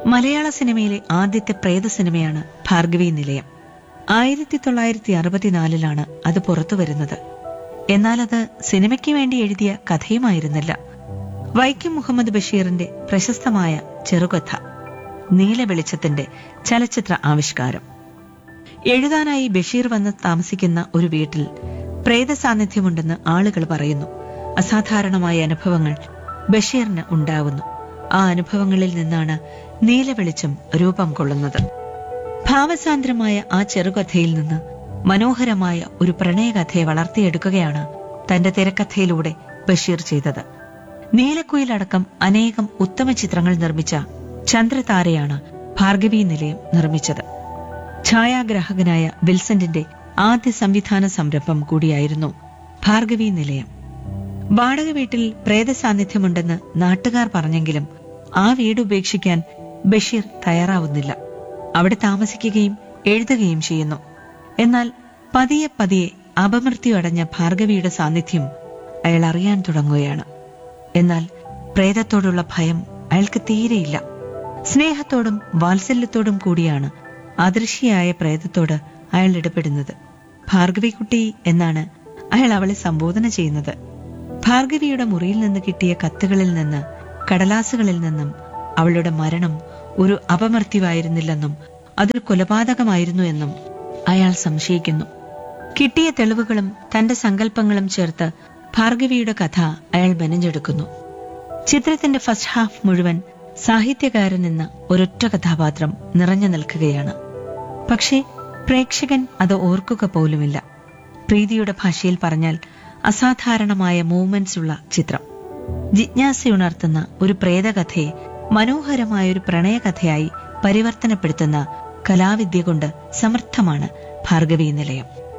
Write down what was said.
മലയാള സിനിമയിലെ ആദ്യത്തെ പ്രേത സിനിമയാണ് ഭാർഗവി നിലയം ആയിരത്തി തൊള്ളായിരത്തി അറുപത്തിനാലിലാണ് അത് പുറത്തു വരുന്നത് എന്നാൽ അത് സിനിമയ്ക്ക് വേണ്ടി എഴുതിയ കഥയുമായിരുന്നില്ല വൈക്കം മുഹമ്മദ് ബഷീറിന്റെ പ്രശസ്തമായ ചെറുകഥ നീല വെളിച്ചത്തിന്റെ ചലച്ചിത്ര ആവിഷ്കാരം എഴുതാനായി ബഷീർ വന്ന് താമസിക്കുന്ന ഒരു വീട്ടിൽ പ്രേത സാന്നിധ്യമുണ്ടെന്ന് ആളുകൾ പറയുന്നു അസാധാരണമായ അനുഭവങ്ങൾ ബഷീറിന് ഉണ്ടാവുന്നു ആ അനുഭവങ്ങളിൽ നിന്നാണ് നീല വെളിച്ചം രൂപം കൊള്ളുന്നത് ഭാവസാന്ദ്രമായ ആ ചെറുകഥയിൽ നിന്ന് മനോഹരമായ ഒരു പ്രണയകഥയെ വളർത്തിയെടുക്കുകയാണ് തന്റെ തിരക്കഥയിലൂടെ ബഷീർ ചെയ്തത് നീലക്കുയിലടക്കം അനേകം ഉത്തമ ചിത്രങ്ങൾ നിർമ്മിച്ച ചന്ദ്രതാരയാണ് ഭാർഗവി നിലയം നിർമ്മിച്ചത് ഛായാഗ്രാഹകനായ വിൽസന്റിന്റെ ആദ്യ സംവിധാന സംരംഭം കൂടിയായിരുന്നു ഭാർഗവി നിലയം വാടക വീട്ടിൽ പ്രേത സാന്നിധ്യമുണ്ടെന്ന് നാട്ടുകാർ പറഞ്ഞെങ്കിലും ആ വീട് ഉപേക്ഷിക്കാൻ ബഷീർ തയ്യാറാവുന്നില്ല അവിടെ താമസിക്കുകയും എഴുതുകയും ചെയ്യുന്നു എന്നാൽ പതിയെ പതിയെ അപമൃത്യു അടഞ്ഞ ഭാർഗവിയുടെ സാന്നിധ്യം അയാൾ അറിയാൻ തുടങ്ങുകയാണ് എന്നാൽ പ്രേതത്തോടുള്ള ഭയം അയാൾക്ക് തീരെയില്ല സ്നേഹത്തോടും വാത്സല്യത്തോടും കൂടിയാണ് അദൃശ്യയായ പ്രേതത്തോട് അയാൾ ഇടപെടുന്നത് ഭാർഗവിക്കുട്ടി എന്നാണ് അയാൾ അവളെ സംബോധന ചെയ്യുന്നത് ഭാർഗവിയുടെ മുറിയിൽ നിന്ന് കിട്ടിയ കത്തുകളിൽ നിന്ന് കടലാസുകളിൽ നിന്നും അവളുടെ മരണം ഒരു അപമൃത്യുവായിരുന്നില്ലെന്നും അതൊരു കൊലപാതകമായിരുന്നു എന്നും അയാൾ സംശയിക്കുന്നു കിട്ടിയ തെളിവുകളും തന്റെ സങ്കല്പങ്ങളും ചേർത്ത് ഭാർഗവിയുടെ കഥ അയാൾ മെനഞ്ഞെടുക്കുന്നു ചിത്രത്തിന്റെ ഫസ്റ്റ് ഹാഫ് മുഴുവൻ സാഹിത്യകാരൻ എന്ന ഒരൊറ്റ കഥാപാത്രം നിറഞ്ഞു നിൽക്കുകയാണ് പക്ഷേ പ്രേക്ഷകൻ അത് ഓർക്കുക പോലുമില്ല പ്രീതിയുടെ ഭാഷയിൽ പറഞ്ഞാൽ അസാധാരണമായ മൂവ്മെന്റ്സ് ഉള്ള ചിത്രം ജിജ്ഞാസയുണർത്തുന്ന ഒരു പ്രേതകഥയെ മനോഹരമായ ഒരു പ്രണയകഥയായി പരിവർത്തനപ്പെടുത്തുന്ന കലാവിദ്യ കൊണ്ട് സമർത്ഥമാണ് ഭാർഗവീ നിലയം